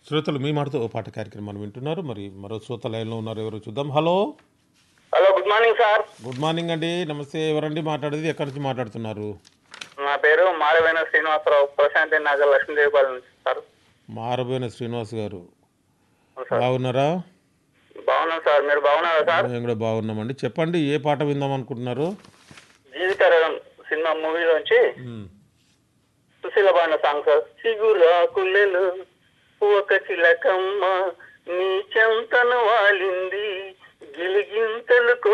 శ్రోతలు మీ మాటతో ఓ పాట కార్యక్రమాన్ని వింటున్నారు మరి మరో శ్రోత లైన్లో ఉన్నారు ఎవరు చూద్దాం hello hello good morning sir good morning అండి నమస్తే ఎవరండి మాట్లాడేది ఎక్కడి నుంచి మాట్లాడుతున్నారు నా పేరు మారవేణ శ్రీనివాసరావు ప్రశాంతి నగర్ లక్ష్మీదేవిపాలెం నుంచి సార్ మారబోయిన శ్రీనివాస్ గారు అవును సార్ బాగున్నారా బాగున్నాను సార్ మీరు బాగున్నారా సార్ మేము కూడా బాగున్నామండి చెప్పండి ఏ పాట విందాం అనుకుంటున్నారు జీవిత రథం సినిమా మూవీలోంచి మ్మ్. సుశీల బాడిన సాంగ్ సార్ సిగురాకులెలు ఒక చిలకమ్మ నీ చెంతను వాలింది గిలిగింతలు